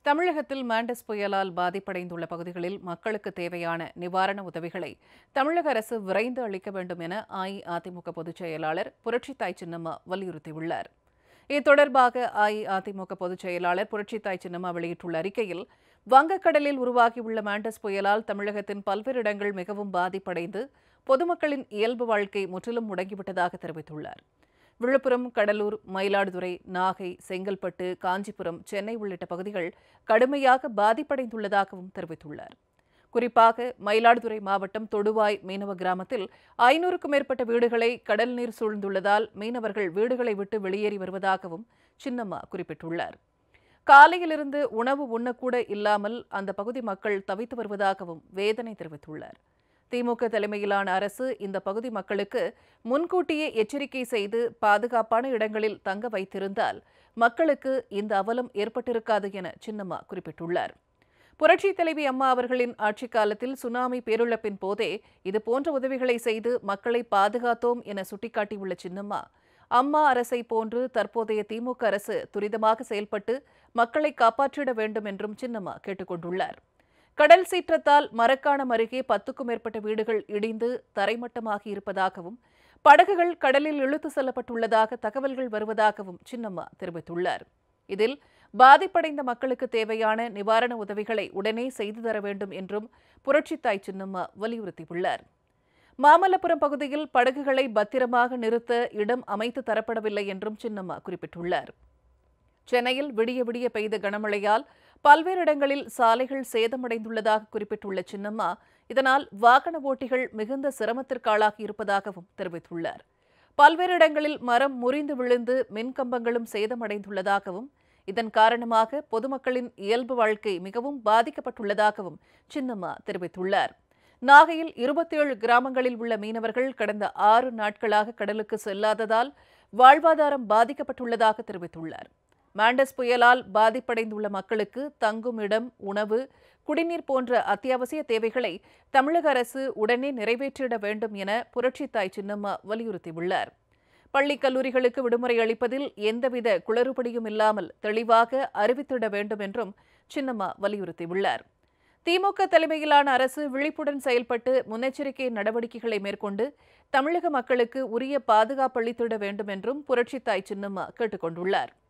தமிழகத்தில் மாண்டஸ் புயலால் பாதிப்படைந்துள்ள பகுதிகளில் மக்களுக்கு தேவையான நிவாரண உதவிகளை தமிழக அரசு விரைந்து அளிக்க வேண்டும் என அஇஅதிமுக பொதுச் செயலாளர் புரட்சித்தாய் சின்னம்மா வலியுறுத்தியுள்ளார் இது தொடர்பாக அஇஅதிமுக பொதுச் செயலாளர் புரட்சித்தாய் சின்னம்மா வெளியிட்டுள்ள அறிக்கையில் வங்கக்கடலில் உருவாகியுள்ள மாண்டஸ் புயலால் தமிழகத்தின் பல்வேறு இடங்கள் மிகவும் பாதிப்படைந்து பொதுமக்களின் இயல்பு வாழ்க்கை முற்றிலும் முடங்கிவிட்டதாக தெரிவித்துள்ளார் விழுப்புரம் கடலூர் மயிலாடுதுறை நாகை செங்கல்பட்டு காஞ்சிபுரம் சென்னை உள்ளிட்ட பகுதிகள் கடுமையாக பாதிப்படைந்துள்ளதாகவும் தெரிவித்துள்ளார் குறிப்பாக மயிலாடுதுறை மாவட்டம் தொடுவாய் மீனவ கிராமத்தில் ஐநூறுக்கும் மேற்பட்ட வீடுகளை கடல் நீர் சூழ்ந்துள்ளதால் மீனவர்கள் வீடுகளை விட்டு வெளியேறி வருவதாகவும் சின்னம்மா குறிப்பிட்டுள்ளார் காலையிலிருந்து உணவு உண்ணக்கூட இல்லாமல் அந்த பகுதி மக்கள் தவித்து வருவதாகவும் வேதனை தெரிவித்துள்ளார் திமுக தலைமையிலான அரசு இந்த பகுதி மக்களுக்கு முன்கூட்டியே எச்சரிக்கை செய்து பாதுகாப்பான இடங்களில் தங்க வைத்திருந்தால் மக்களுக்கு இந்த அவலம் ஏற்பட்டிருக்காது என சின்னம்மா குறிப்பிட்டுள்ளார் புரட்சி தலைவி அம்மா அவர்களின் ஆட்சிக் காலத்தில் சுனாமி பேரிழப்பின் போதே இதுபோன்ற உதவிகளை செய்து மக்களை பாதுகாத்தோம் என சுட்டிக்காட்டியுள்ள சின்னம்மா அம்மா அரசை போன்று தற்போதைய திமுக அரசு துரிதமாக செயல்பட்டு மக்களை காப்பாற்றிட வேண்டும் என்றும் சின்னம்மா கேட்டுக் கொண்டுள்ளார் கடல் சீற்றத்தால் மரக்காணம் அருகே பத்துக்கும் மேற்பட்ட வீடுகள் இடிந்து தரைமட்டமாகி இருப்பதாகவும் படகுகள் கடலில் இழுத்து செல்லப்பட்டுள்ளதாக தகவல்கள் வருவதாகவும் சின்னம்மா தெரிவித்துள்ளார் இதில் பாதிப்படைந்த மக்களுக்கு தேவையான நிவாரண உதவிகளை உடனே செய்து தர வேண்டும் என்றும் புரட்சித்தாய் சின்னம்மா வலியுறுத்தியுள்ளார் மாமல்லபுரம் பகுதியில் படகுகளை பத்திரமாக நிறுத்த இடம் அமைத்து தரப்படவில்லை என்றும் சின்னம்மா குறிப்பிட்டுள்ளார் சென்னையில் விடிய விடிய பெய்த கனமழையால் பல்வேறு இடங்களில் சாலைகள் சேதமடைந்துள்ளதாக குறிப்பிட்டுள்ள சின்னம்மா இதனால் வாகன ஓட்டிகள் மிகுந்த சிரமத்திற்காளாகி இருப்பதாகவும் தெரிவித்துள்ளார் பல்வேறு இடங்களில் மரம் முறிந்து விழுந்து மின்கம்பங்களும் சேதமடைந்துள்ளதாகவும் இதன் காரணமாக பொதுமக்களின் இயல்பு வாழ்க்கை மிகவும் பாதிக்கப்பட்டுள்ளதாகவும் சின்னம்மா தெரிவித்துள்ளார் நாகையில் இருபத்தேழு கிராமங்களில் உள்ள மீனவர்கள் கடந்த ஆறு நாட்களாக கடலுக்கு செல்லாததால் வாழ்வாதாரம் பாதிக்கப்பட்டுள்ளதாக தெரிவித்துள்ளார் மாண்டஸ் புயலால் பாதிப்படைந்துள்ள மக்களுக்கு தங்கும் இடம் உணவு குடிநீர் போன்ற அத்தியாவசிய தேவைகளை தமிழக அரசு உடனே நிறைவேற்றிட வேண்டும் என புரட்சித்தாய் சின்னம்மா வலியுறுத்தியுள்ளார் பள்ளி கல்லூரிகளுக்கு விடுமுறை அளிப்பதில் எந்தவித குளறுபடியும் இல்லாமல் தெளிவாக அறிவித்திட வேண்டும் என்றும் சின்னம்மா வலியுறுத்தியுள்ளார் திமுக தலைமையிலான அரசு விழிப்புடன் செயல்பட்டு முன்னெச்சரிக்கை நடவடிக்கைகளை மேற்கொண்டு தமிழக மக்களுக்கு உரிய பாதுகாப்பு அளித்திட வேண்டும் என்றும் புரட்சித்தாய் சின்னம்மா கேட்டுக் கொண்டுள்ளார்